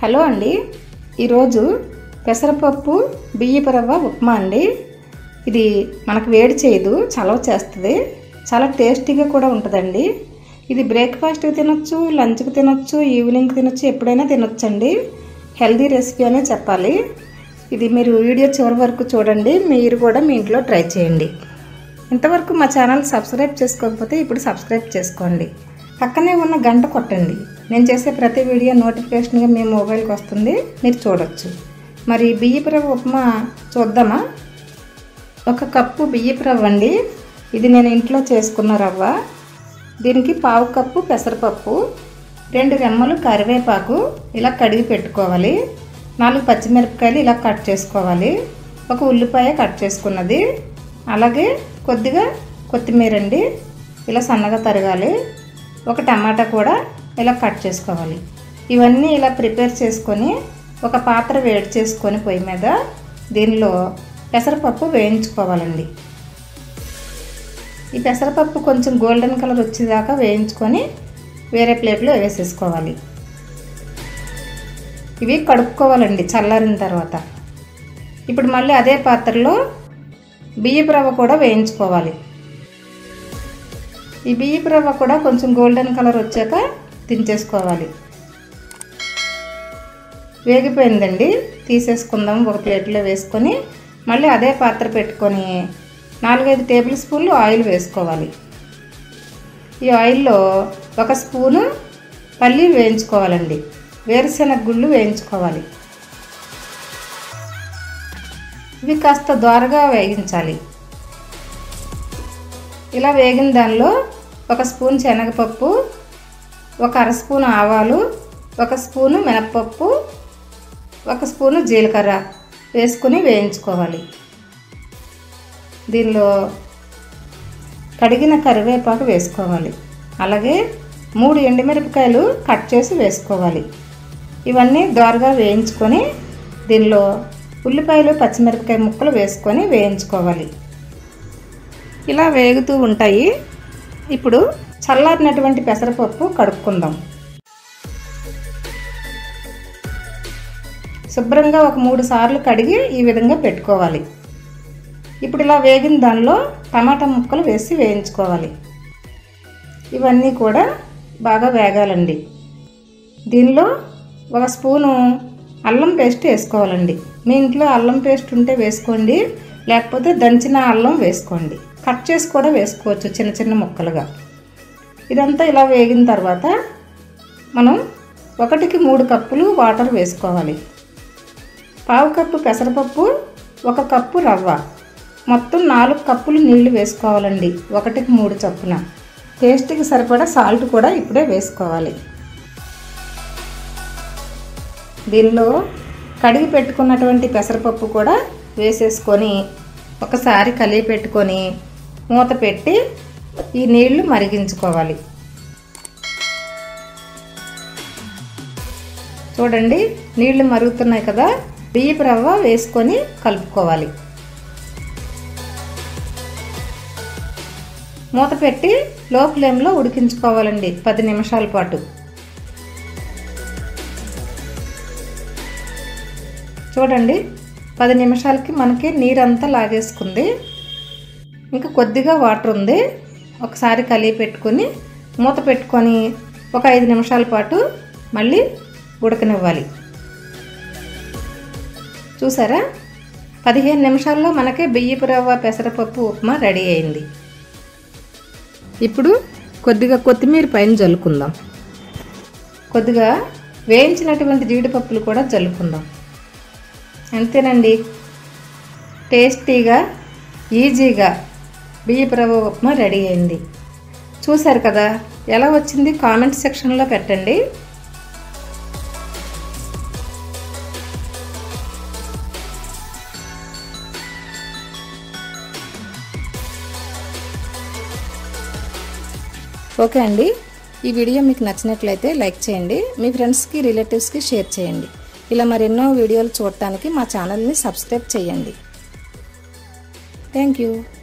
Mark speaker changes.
Speaker 1: hello అండి ఈరోజు పెసరపప్పు బియ్యపు రవ్వ ఉప్మా అండి ఇది మనకు వేడి చేయదు చలవ చేస్తుంది చాలా టేస్టీగా కూడా ఉంటుందండి ఇది బ్రేక్ఫాస్ట్కి తినొచ్చు లంచ్కి తినొచ్చు ఈవినింగ్కి తినొచ్చు ఎప్పుడైనా తినొచ్చండి హెల్దీ రెసిపీ అనే చెప్పాలి ఇది మీరు వీడియో చివరి వరకు చూడండి మీరు కూడా మీ ఇంట్లో ట్రై చేయండి ఇంతవరకు మా ఛానల్ సబ్స్క్రైబ్ చేసుకోకపోతే ఇప్పుడు సబ్స్క్రైబ్ చేసుకోండి పక్కనే ఉన్న గంట కొట్టండి నేను చేసే ప్రతి వీడియో నోటిఫికేషన్గా మీ మొబైల్కి వస్తుంది మీరు చూడొచ్చు మరి బియ్యపు రవ్వ ఉప్మా చూద్దామా ఒక కప్పు బియ్యపు రవ్వ అండి ఇది నేను ఇంట్లో చేసుకున్న రవ్వ దీనికి పావు కప్పు పెసరపప్పు రెండు రెమ్మలు కరివేపాకు ఇలా కడిగి పెట్టుకోవాలి నాలుగు పచ్చిమిరపకాయలు ఇలా కట్ చేసుకోవాలి ఒక ఉల్లిపాయ కట్ చేసుకున్నది అలాగే కొద్దిగా కొత్తిమీర అండి ఇలా సన్నగా తరగాలి ఒక టమాటా కూడా ఇలా కట్ చేసుకోవాలి ఇవన్నీ ఇలా ప్రిపేర్ చేసుకొని ఒక పాత్ర వేడి చేసుకొని పొయ్యి మీద దీనిలో పెసరపప్పు వేయించుకోవాలండి ఈ పెసరపప్పు కొంచెం గోల్డెన్ కలర్ వచ్చేదాకా వేయించుకొని వేరే ప్లేట్లో వేసేసుకోవాలి ఇవి కడుక్కోవాలండి చల్లారిన తర్వాత ఇప్పుడు మళ్ళీ అదే పాత్రలో బియ్యపు రవ్వ కూడా వేయించుకోవాలి ఈ బియ్యపు రవ్వ కూడా కొంచెం గోల్డెన్ కలర్ వచ్చాక దించేసుకోవాలి వేగిపోయిందండి తీసేసుకుందాం ఒక ప్లేట్లో వేసుకొని మళ్ళీ అదే పాత్ర పెట్టుకొని నాలుగైదు టేబుల్ స్పూన్లు ఆయిల్ వేసుకోవాలి ఈ ఆయిల్లో ఒక స్పూను పల్లీలు వేయించుకోవాలండి వేరుశెనగ గుళ్ళు వేయించుకోవాలి ఇవి కాస్త దోరగా వేగించాలి ఇలా వేగిన దానిలో ఒక స్పూన్ శనగపప్పు ఒక అర స్పూన్ ఆవాలు ఒక స్పూను మినప్పప్పు ఒక స్పూను జీలకర్ర వేసుకుని వేయించుకోవాలి దీనిలో కడిగిన కరివేపాకు వేసుకోవాలి అలాగే మూడు ఎండుమిరపకాయలు కట్ చేసి వేసుకోవాలి ఇవన్నీ దోరగా వేయించుకొని దీనిలో ఉల్లిపాయలు పచ్చిమిరపకాయ ముక్కలు వేసుకొని వేయించుకోవాలి ఇలా వేగుతూ ఉంటాయి ఇప్పుడు చల్లారినటువంటి పెసరపప్పు కడుక్కుందాం శుభ్రంగా ఒక మూడు సార్లు కడిగి ఈ విధంగా పెట్టుకోవాలి ఇప్పుడు ఇలా వేగిన దానిలో టమాటా ముక్కలు వేసి వేయించుకోవాలి ఇవన్నీ కూడా బాగా వేగాలండి దీనిలో ఒక స్పూను అల్లం పేస్ట్ వేసుకోవాలండి మీ ఇంట్లో అల్లం పేస్ట్ ఉంటే వేసుకోండి లేకపోతే దంచిన అల్లం వేసుకోండి కట్ చేసి కూడా వేసుకోవచ్చు చిన్న చిన్న ముక్కలుగా ఇదంతా ఇలా వేగిన తర్వాత మనం ఒకటికి మూడు కప్పులు వాటర్ వేసుకోవాలి పావు కప్పు పెసరపప్పు ఒక కప్పు రవ్వ మొత్తం నాలుగు కప్పులు నీళ్లు వేసుకోవాలండి ఒకటికి మూడు చొప్పున టేస్ట్కి సరిపడా సాల్ట్ కూడా ఇప్పుడే వేసుకోవాలి దీనిలో కడిగి పెట్టుకున్నటువంటి పెసరపప్పు కూడా వేసేసుకొని ఒకసారి కలిపి పెట్టుకొని మూత పెట్టి ఈ నీళ్లు మరిగించుకోవాలి చూడండి నీళ్లు మరుగుతున్నాయి కదా బియ్యపు రవ్వ వేసుకొని కలుపుకోవాలి మూత పెట్టి లో ఫ్లేమ్లో ఉడికించుకోవాలండి పది నిమిషాల పాటు చూడండి పది నిమిషాలకి మనకి నీరంతా లాగేసుకుంది ఇంకా కొద్దిగా వాటర్ ఉంది ఒకసారి కలిపి పెట్టుకొని మూత పెట్టుకొని ఒక ఐదు నిమిషాల పాటు మళ్ళీ ఉడకనివ్వాలి చూసారా పదిహేను నిమిషాల్లో మనకి బియ్యపు రవ్వ పెసరపప్పు ఉప్మా రెడీ అయింది ఇప్పుడు కొద్దిగా కొత్తిమీర పైన జల్లుకుందాం కొద్దిగా వేయించినటువంటి జీడిపప్పులు కూడా జల్లుకుందాం అంతేనండి టేస్టీగా ఈజీగా బియ్యపు రవ్వ ఉప్మా రెడీ అయింది చూశారు కదా ఎలా వచ్చింది కామెంట్ సెక్షన్లో పెట్టండి ఓకే అండి ఈ వీడియో మీకు నచ్చినట్లయితే లైక్ చేయండి మీ ఫ్రెండ్స్కి రిలేటివ్స్కి షేర్ చేయండి ఇలా మరెన్నో వీడియోలు చూడటానికి మా ఛానల్ని సబ్స్క్రైబ్ చేయండి థ్యాంక్ యూ